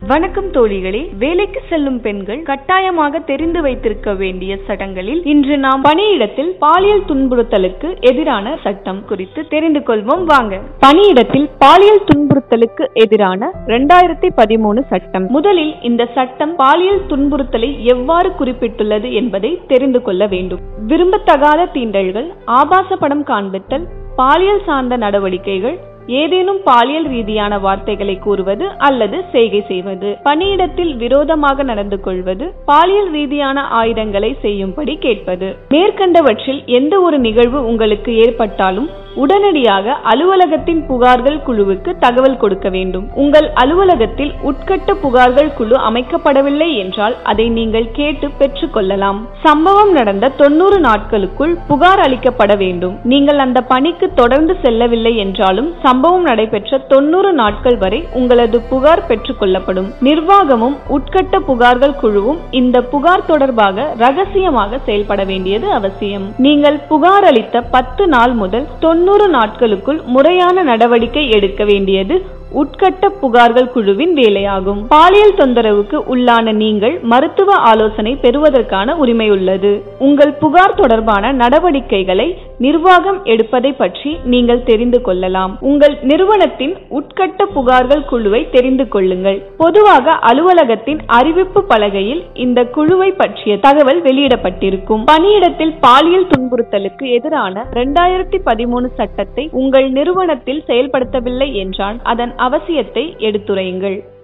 வணக்கம் தோழிகளே வேலைக்கு செல்லும் பெண்கள் கட்டாயமாக தெரிந்து வைத்திருக்க வேண்டிய சட்டங்களில் இன்று நாம் பணியிடத்தில் பாலியல் துன்புறுத்தலுக்கு எதிரான சட்டம் குறித்து தெரிந்து கொள்வோம் வாங்க பணியிடத்தில் பாலியல் துன்புறுத்தலுக்கு எதிரான இரண்டாயிரத்தி பதிமூணு சட்டம் முதலில் இந்த சட்டம் பாலியல் துன்புறுத்தலை எவ்வாறு குறிப்பிட்டுள்ளது என்பதை தெரிந்து கொள்ள வேண்டும் விரும்பத்தகாத தீண்டல்கள் ஆபாச படம் காண்பித்தல் பாலியல் சார்ந்த நடவடிக்கைகள் ஏதேனும் பாலியல் ரீதியான வார்த்தைகளை கூறுவது அல்லது செய்கை செய்வது பணியிடத்தில் விரோதமாக நடந்து கொள்வது பாலியல் ரீதியான ஆயுதங்களை செய்யும்படி கேட்பது மேற்கண்டவற்றில் எந்த ஒரு நிகழ்வு உங்களுக்கு ஏற்பட்டாலும் உடனடியாக அலுவலகத்தின் புகார்கள் குழுவுக்கு தகவல் கொடுக்க வேண்டும் உங்கள் அலுவலகத்தில் உட்கட்ட புகார்கள் குழு அமைக்கப்படவில்லை என்றால் அதை நீங்கள் கேட்டு பெற்றுக் கொள்ளலாம் சம்பவம் நடந்த தொண்ணூறு நாட்களுக்குள் புகார் அளிக்கப்பட வேண்டும் நீங்கள் அந்த பணிக்கு தொடர்ந்து செல்லவில்லை என்றாலும் சம்பவம் நடைபெற்ற தொண்ணூறு நாட்கள் வரை உங்களது புகார் பெற்றுக் கொள்ளப்படும் நிர்வாகமும் உட்கட்ட புகார்கள் குழுவும் இந்த புகார் தொடர்பாக ரகசியமாக செயல்பட வேண்டியது அவசியம் நீங்கள் புகார் அளித்த பத்து நாள் முதல் தொண்ணூறு நாட்களுக்குள் முறையான நடவடிக்கை எடுக்க வேண்டியது உட்கட்ட புகார்கள் குழுவின் வேலையாகும் பாலியல் தொந்தரவுக்கு உள்ளான நீங்கள் மருத்துவ ஆலோசனை பெறுவதற்கான உரிமை உள்ளது உங்கள் புகார் தொடர்பான நடவடிக்கைகளை நிர்வாகம் எடுப்பதை பற்றி நீங்கள் தெரிந்து கொள்ளலாம் உங்கள் நிறுவனத்தின் உட்கட்ட புகார்கள் குழுவை தெரிந்து கொள்ளுங்கள் பொதுவாக அலுவலகத்தின் அறிவிப்பு பலகையில் இந்த குழுவை பற்றிய தகவல் வெளியிடப்பட்டிருக்கும் பணியிடத்தில் பாலியல் துன்புறுத்தலுக்கு எதிரான இரண்டாயிரத்தி பதிமூணு சட்டத்தை உங்கள் நிறுவனத்தில் செயல்படுத்தவில்லை என்றால் அதன் அவசியத்தை எடுத்துரையுங்கள்